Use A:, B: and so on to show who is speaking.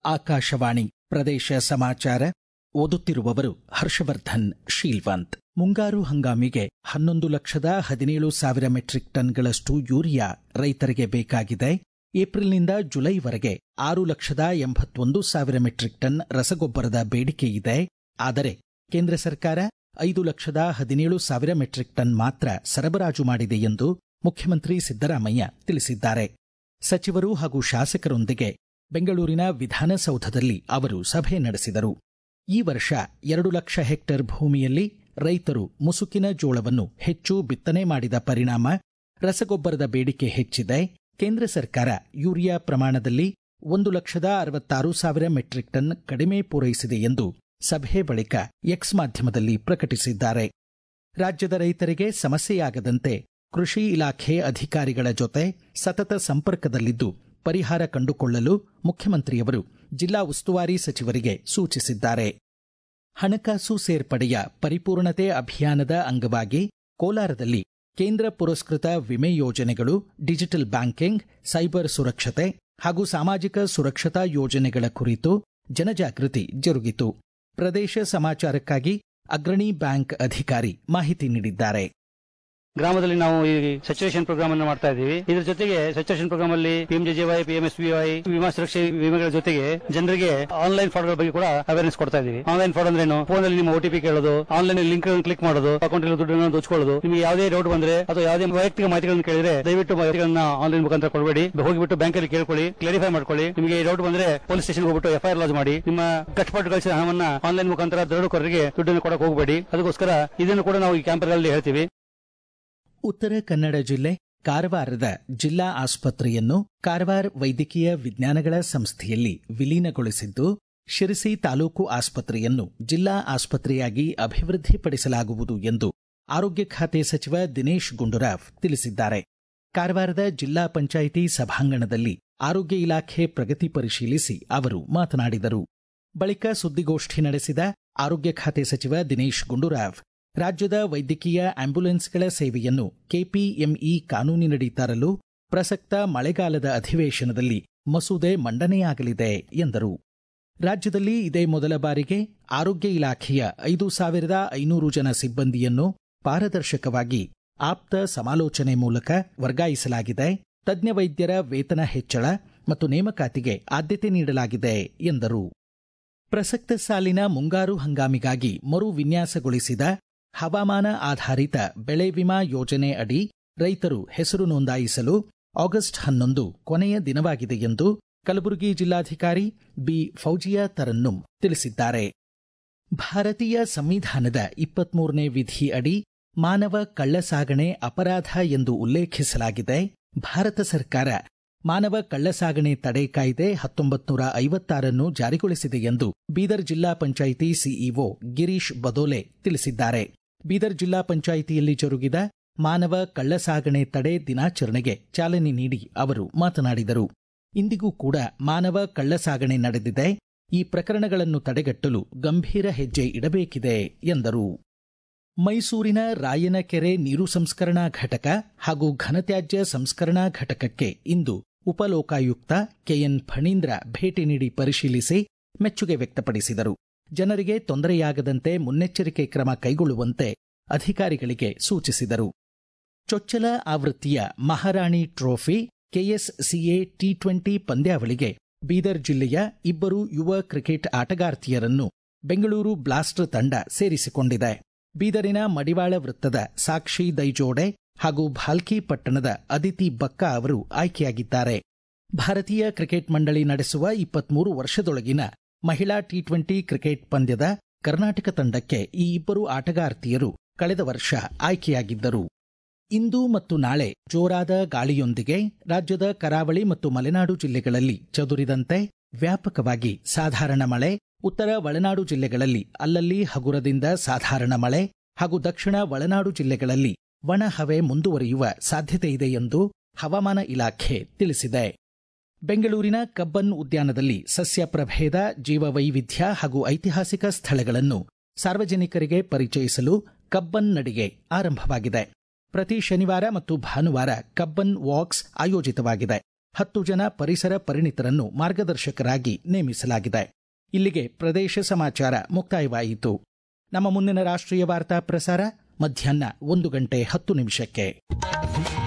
A: ಆಕಾಶವಾಣಿ ಪ್ರದೇಶ ಸಮಾಚಾರ ಓದುತ್ತಿರುವವರು ಹರ್ಷವರ್ಧನ್ ಶೀಲ್ವಂತ್ ಮುಂಗಾರು ಹಂಗಾಮಿಗೆ ಹನ್ನೊಂದು ಲಕ್ಷದ ಹದಿನೇಳು ಸಾವಿರ ಮೆಟ್ರಿಕ್ ಟನ್ಗಳಷ್ಟು ಯೂರಿಯಾ ರೈತರಿಗೆ ಬೇಕಾಗಿದೆ ಏಪ್ರಿಲ್ನಿಂದ ಜುಲೈವರೆಗೆ ಆರು ಲಕ್ಷದ ಎಂಬತ್ತೊಂದು ಸಾವಿರ ಮೆಟ್ರಿಕ್ ಟನ್ ರಸಗೊಬ್ಬರದ ಬೇಡಿಕೆ ಇದೆ ಆದರೆ ಕೇಂದ್ರ ಸರ್ಕಾರ ಐದು ಲಕ್ಷದ ಹದಿನೇಳು ಸಾವಿರ ಮೆಟ್ರಿಕ್ ಟನ್ ಮಾತ್ರ ಸರಬರಾಜು ಮಾಡಿದೆ ಎಂದು ಮುಖ್ಯಮಂತ್ರಿ ಸಿದ್ದರಾಮಯ್ಯ ತಿಳಿಸಿದ್ದಾರೆ ಸಚಿವರು ಹಾಗೂ ಶಾಸಕರೊಂದಿಗೆ ಬೆಂಗಳೂರಿನ ವಿಧಾನಸೌಧದಲ್ಲಿ ಅವರು ಸಭೆ ನಡೆಸಿದರು ಈ ವರ್ಷ ಎರಡು ಲಕ್ಷ ಹೆಕ್ಟೇರ್ ಭೂಮಿಯಲ್ಲಿ ರೈತರು ಮುಸುಕಿನ ಜೋಳವನ್ನು ಹೆಚ್ಚು ಬಿತ್ತನೆ ಮಾಡಿದ ಪರಿಣಾಮ ರಸಗೊಬ್ಬರದ ಬೇಡಿಕೆ ಹೆಚ್ಚಿದೆ ಕೇಂದ್ರ ಸರ್ಕಾರ ಯೂರಿಯಾ ಪ್ರಮಾಣದಲ್ಲಿ ಒಂದು ಲಕ್ಷದ ಅರವತ್ತಾರು ಸಾವಿರ ಮೆಟ್ರಿಕ್ ಟನ್ ಕಡಿಮೆ ಪೂರೈಸಿದೆ ಎಂದು ಸಭೆ ಬಳಿಕ ಎಕ್ಸ್ ಮಾಧ್ಯಮದಲ್ಲಿ ಪ್ರಕಟಿಸಿದ್ದಾರೆ ರಾಜ್ಯದ ರೈತರಿಗೆ ಸಮಸ್ಯೆಯಾಗದಂತೆ ಕೃಷಿ ಇಲಾಖೆ ಅಧಿಕಾರಿಗಳ ಜೊತೆ ಸತತ ಸಂಪರ್ಕದಲ್ಲಿದ್ದು ಪರಿಹಾರ ಕಂಡುಕೊಳ್ಳಲು ಮುಖ್ಯಮಂತ್ರಿಯವರು ಜಿಲ್ಲಾ ಉಸ್ತುವಾರಿ ಸಚಿವರಿಗೆ ಸೂಚಿಸಿದ್ದಾರೆ ಹಣಕಾಸು ಸೇರ್ಪಡೆಯ ಪರಿಪೂರ್ಣತೆ ಅಭಿಯಾನದ ಅಂಗವಾಗಿ ಕೋಲಾರದಲ್ಲಿ ಕೇಂದ್ರ ಪುರಸ್ಕೃತ ವಿಮೆ ಯೋಜನೆಗಳು ಡಿಜಿಟಲ್ ಬ್ಯಾಂಕಿಂಗ್ ಸೈಬರ್ ಸುರಕ್ಷತೆ ಹಾಗೂ ಸಾಮಾಜಿಕ ಸುರಕ್ಷತಾ ಯೋಜನೆಗಳ ಕುರಿತು ಜನಜಾಗೃತಿ ಜರುಗಿತು ಪ್ರದೇಶ ಸಮಾಚಾರಕ್ಕಾಗಿ ಅಗ್ರಣಿ ಬ್ಯಾಂಕ್ ಅಧಿಕಾರಿ ಮಾಹಿತಿ ನೀಡಿದ್ದಾರೆ
B: ಗ್ರಾಮದಲ್ಲಿ ನಾವು ಈ ಸಚುರೇಷನ್ ಪ್ರೋಗ್ರಾಮ್ ಅನ್ನು ಮಾಡ್ತಾ ಇದ್ದೀವಿ ಇದ್ರ ಜೊತೆಗೆ ಸಚುರೇಷನ್ ಪ್ರೋಗ್ರಾಮ್ ಅಲ್ಲಿ ಪಿಎಂಜೆಜೆವೈ ಪಿಎಂಎಸ್ಬಿವೈ ವಿಮಾ ಸುರಕ್ಷೆ ವಿಮೆಗಳ ಜೊತೆಗೆ ಜನರಿಗೆ ಆನ್ಲೈನ್ ಫ್ರಾಡ್ ಬಗ್ಗೆ ಕೂಡ ಅವೇರ್ನೆಸ್ ಕೊಡ್ತಾ ಇದೀವಿ ಆನ್ಲೈನ್ ಫ್ರಾಡ್ ಅಂದ್ರೆ ಏನು ಫೋನ್ ಅಲ್ಲಿ ನಿಮ್ಮ ಓಟಿಪಿ ಕೇಳೋದು ಆನ್ಲೈನ್ ಲಿಂಕ್ ಕ್ಲಿಕ್ ಮಾಡೋದು ಅಕೌಂಟ್ ಅಲ್ಲಿ ದುಡ್ಡನ್ನು ದೋಚ್ಕೊಳ್ಳೋದು ನಿಮಗೆ ಯಾವುದೇ ಡೌಟ್ ಬಂದ್ರೆ ಅಥವಾ ಯಾವುದೇ ವೈಯಕ್ತಿಕ ಮಾಹಿತಿಗಳನ್ನು ಕೇಳಿದ್ರೆ ದಯವಿಟ್ಟು ಮಾಹಿತಿಗಳನ್ನ ಆನ್ಲೈನ್ ಮುಖಾಂತರ ಕೊಡಬೇಡಿ ಹೋಗಿಬಿಟ್ಟು ಬ್ಯಾಂಕ್ ಅಲ್ಲಿ ಕೇಳ್ಕೊಳ್ಳಿ ಕ್ಲಾರಿಫೈ ಮಾಡ್ಕೊಳ್ಳಿ ನಿಮಗೆ ಡೌಟ್ ಬಂದ್ರೆ ಪೊಲೀಸ್ ಸ್ಟೇಷನ್ ಹೋಗ್ಬಿಟ್ಟು ಎಫ್ಐಆರ್ ಲಾಜ್ ಮಾಡಿ ನಿಮ್ಮ ಕಷ್ಟಪಟ್ಟು ಗಳಿಸಿದ ಹಣವನ್ನ ಆನ್ಲೈನ್ ಮುಖಾಂತರ ದರೋಡೆಕೋರರಿಗೆ ದುಡ್ಡನ್ನು ಕೊಡಕ್ಕೆ ಹೋಗಬೇಡಿ ಅದಕ್ಕೋಸ್ಕರ ಇದನ್ನು ಕೂಡ ನಾವು ಈ ಕ್ಯಾಂಪರ್ಗಳಲ್ಲಿ ಹೇಳ್ತೀವಿ
A: ಉತ್ತರ ಕನ್ನಡ ಜಿಲ್ಲೆ ಕಾರವಾರದ ಜಿಲ್ಲಾ ಆಸ್ಪತ್ರೆಯನ್ನು ಕಾರವಾರ ವೈದ್ಯಕೀಯ ವಿಜ್ಞಾನಗಳ ಸಂಸ್ಥೆಯಲ್ಲಿ ವಿಲೀನಗೊಳಿಸಿದ್ದು ಶಿರಸಿ ತಾಲೂಕು ಆಸ್ಪತ್ರೆಯನ್ನು ಜಿಲ್ಲಾ ಆಸ್ಪತ್ರೆಯಾಗಿ ಅಭಿವೃದ್ಧಿಪಡಿಸಲಾಗುವುದು ಎಂದು ಆರೋಗ್ಯ ಖಾತೆ ಸಚಿವ ದಿನೇಶ್ ಗುಂಡೂರಾವ್ ತಿಳಿಸಿದ್ದಾರೆ ಕಾರವಾರದ ಜಿಲ್ಲಾ ಪಂಚಾಯಿತಿ ಸಭಾಂಗಣದಲ್ಲಿ ಆರೋಗ್ಯ ಇಲಾಖೆ ಪ್ರಗತಿ ಪರಿಶೀಲಿಸಿ ಅವರು ಮಾತನಾಡಿದರು ಬಳಿಕ ಸುದ್ದಿಗೋಷ್ಠಿ ನಡೆಸಿದ ಆರೋಗ್ಯ ಖಾತೆ ಸಚಿವ ದಿನೇಶ್ ಗುಂಡೂರಾವ್ ರಾಜ್ಯದ ವೈದ್ಯಕೀಯ ಆಂಬ್ಯುಲೆನ್ಸ್ಗಳ ಸೇವೆಯನ್ನು ಕೆಪಿಎಂಇ ಕಾನೂನಿನಡಿ ತರಲು ಪ್ರಸಕ್ತ ಮಳೆಗಾಲದ ಅಧಿವೇಶನದಲ್ಲಿ ಮಸೂದೆ ಮಂಡನೆಯಾಗಲಿದೆ ಎಂದರು ರಾಜ್ಯದಲ್ಲಿ ಇದೇ ಮೊದಲ ಬಾರಿಗೆ ಆರೋಗ್ಯ ಇಲಾಖೆಯ ಐದು ಸಾವಿರದ ಐನೂರು ಜನ ಸಿಬ್ಬಂದಿಯನ್ನು ಪಾರದರ್ಶಕವಾಗಿ ಆಪ್ತ ಸಮಾಲೋಚನೆ ಮೂಲಕ ವರ್ಗಾಯಿಸಲಾಗಿದೆ ತಜ್ಞ ವೈದ್ಯರ ವೇತನ ಹೆಚ್ಚಳ ಮತ್ತು ನೇಮಕಾತಿಗೆ ಆದ್ಯತೆ ನೀಡಲಾಗಿದೆ ಎಂದರು ಪ್ರಸಕ್ತ ಸಾಲಿನ ಮುಂಗಾರು ಹಂಗಾಮಿಗಾಗಿ ಮರು ವಿನ್ಯಾಸಗೊಳಿಸಿದ ಹವಾಮಾನ ಆಧಾರಿತ ಬೆಳೆ ವಿಮಾ ಯೋಜನೆ ಅಡಿ ರೈತರು ಹೆಸರು ನೋಂದಾಯಿಸಲು ಆಗಸ್ಟ್ ಹನ್ನೊಂದು ಕೊನೆಯ ದಿನವಾಗಿದೆ ಎಂದು ಕಲಬುರಗಿ ಜಿಲ್ಲಾಧಿಕಾರಿ ಬಿ ಫೌಜಿಯಾ ತರನ್ನುಂ ತಿಳಿಸಿದ್ದಾರೆ ಭಾರತೀಯ ಸಂವಿಧಾನದ ಇಪ್ಪತ್ಮೂರನೇ ವಿಧಿ ಅಡಿ ಮಾನವ ಕಳ್ಳಸಾಗಣೆ ಅಪರಾಧ ಎಂದು ಉಲ್ಲೇಖಿಸಲಾಗಿದೆ ಭಾರತ ಸರ್ಕಾರ ಮಾನವ ಕಳ್ಳಸಾಗಣೆ ತಡೆ ಕಾಯ್ದೆ ಹತ್ತೊಂಬತ್ತು ನೂರ ಐವತ್ತಾರನ್ನು ಜಾರಿಗೊಳಿಸಿದೆ ಎಂದು ಬೀದರ್ ಜಿಲ್ಲಾ ಪಂಚಾಯಿತಿ ಸಿಇಒ ಗಿರೀಶ್ ಬದೋಲೆ ತಿಳಿಸಿದ್ದಾರೆ ಬೀದರ್ ಜಿಲ್ಲಾ ಪಂಚಾಯಿತಿಯಲ್ಲಿ ಜರುಗಿದ ಮಾನವ ಕಳ್ಳಸಾಗಣೆ ತಡೆ ದಿನಾಚರಣೆಗೆ ಚಾಲನೆ ನೀಡಿ ಅವರು ಮಾತನಾಡಿದರು ಇಂದಿಗೂ ಕೂಡ ಮಾನವ ಕಳ್ಳಸಾಗಣೆ ನಡೆದಿದೆ ಈ ಪ್ರಕರಣಗಳನ್ನು ತಡೆಗಟ್ಟಲು ಗಂಭೀರ ಹೆಜ್ಜೆ ಇಡಬೇಕಿದೆ ಎಂದರು ಮೈಸೂರಿನ ರಾಯನಕೆರೆ ನೀರು ಸಂಸ್ಕರಣಾ ಘಟಕ ಹಾಗೂ ಘನತ್ಯಾಜ್ಯ ಸಂಸ್ಕರಣಾ ಘಟಕಕ್ಕೆ ಇಂದು ಉಪಲೋಕಾಯುಕ್ತ ಕೆಎನ್ ಫಣೀಂದ್ರ ಭೇಟಿ ನೀಡಿ ಪರಿಶೀಲಿಸಿ ಮೆಚ್ಚುಗೆ ವ್ಯಕ್ತಪಡಿಸಿದರು ಜನರಿಗೆ ತೊಂದರೆಯಾಗದಂತೆ ಮುನ್ನೆಚ್ಚರಿಕೆ ಕ್ರಮ ಕೈಗೊಳ್ಳುವಂತೆ ಅಧಿಕಾರಿಗಳಿಗೆ ಸೂಚಿಸಿದರು ಚೊಚ್ಚಲ ಆವೃತ್ತಿಯ Maharani trophy KSCA T twenty ಪಂದ್ಯಾವಳಿಗೆ ಬೀದರ್ ಜಿಲ್ಲೆಯ ಇಬ್ಬರು ಯುವ ಕ್ರಿಕೆಟ್ ಆಟಗಾರ್ತಿಯರನ್ನು ಬೆಂಗಳೂರು ಬ್ಲಾಸ್ಟರ್ ತಂಡ ಸೇರಿಸಿಕೊಂಡಿದೆ ಬೀದರಿನ ಮಡಿವಾಳ ವೃತ್ತದ ಸಾಕ್ಷಿ ದೈಜೋಡೆ ಹಾಗೂ ಭಾಲ್ಕಿ ಪಟ್ಟಣದ ಅದಿತಿ ಬಕ್ಕಾ ಅವರು ಆಯ್ಕೆಯಾಗಿದ್ದಾರೆ ಭಾರತೀಯ ಕ್ರಿಕೆಟ್ ಮಂಡಳಿ ನಡೆಸುವ ಇಪ್ಪತ್ಮೂರು ವರ್ಷದೊಳಗಿನ ಮಹಿಳಾ ಟಿ ಟ್ವೆಂಟಿ ಕ್ರಿಕೆಟ್ ಪಂದ್ಯದ ಕರ್ನಾಟಕ ತಂಡಕ್ಕೆ ಈ ಇಬ್ಬರು ಆಟಗಾರ್ತಿಯರು ಕಳೆದ ವರ್ಷ ಆಯ್ಕೆಯಾಗಿದ್ದರು ಇಂದು ಮತ್ತು ನಾಳೆ ಜೋರಾದ ಗಾಳಿಯೊಂದಿಗೆ ರಾಜ್ಯದ ಕರಾವಳಿ ಮತ್ತು ಮಲೆನಾಡು ಜಿಲ್ಲೆಗಳಲ್ಲಿ ಚದುರಿದಂತೆ ವ್ಯಾಪಕವಾಗಿ ಸಾಧಾರಣ ಮಳೆ ಉತ್ತರ ಒಳನಾಡು ಜಿಲ್ಲೆಗಳಲ್ಲಿ ಅಲ್ಲಲ್ಲಿ ಹಗುರದಿಂದ ಸಾಧಾರಣ ಮಳೆ ಹಾಗೂ ದಕ್ಷಿಣ ಒಳನಾಡು ಜಿಲ್ಲೆಗಳಲ್ಲಿ ಒಣ ಹವೆ ಮುಂದುವರಿಯುವ ಸಾಧ್ಯತೆಯಿದೆ ಎಂದು ಹವಾಮಾನ ಇಲಾಖೆ ತಿಳಿಸಿದೆ ಬೆಂಗಳೂರಿನ ಕಬ್ಬನ್ ಉದ್ಯಾನದಲ್ಲಿ ಸಸ್ಯ ಪ್ರಭೇದ ಜೀವವೈವಿಧ್ಯ ಹಾಗೂ ಐತಿಹಾಸಿಕ ಸ್ಥಳಗಳನ್ನು ಸಾರ್ವಜನಿಕರಿಗೆ ಪರಿಚಯಿಸಲು ಕಬ್ಬನ್ ನಡಿಗೆ ಆರಂಭವಾಗಿದೆ ಪ್ರತಿ ಶನಿವಾರ ಮತ್ತು ಭಾನುವಾರ ಕಬ್ಬನ್ ವಾಕ್ಸ್ ಆಯೋಜಿತವಾಗಿದೆ ಹತ್ತು ಜನ ಪರಿಸರ ಪರಿಣಿತರನ್ನು ಮಾರ್ಗದರ್ಶಕರಾಗಿ ನೇಮಿಸಲಾಗಿದೆ ಇಲ್ಲಿಗೆ ಪ್ರದೇಶ ಸಮಾಚಾರ ಮುಕ್ತಾಯವಾಯಿತು ನಮ್ಮ ಮುಂದಿನ ರಾಷ್ಟ್ರೀಯ ವಾರ್ತಾ ಪ್ರಸಾರ ಮಧ್ಯಾಹ್ನ ಒಂದು ಗಂಟೆ ಹತ್ತು ನಿಮಿಷಕ್ಕೆ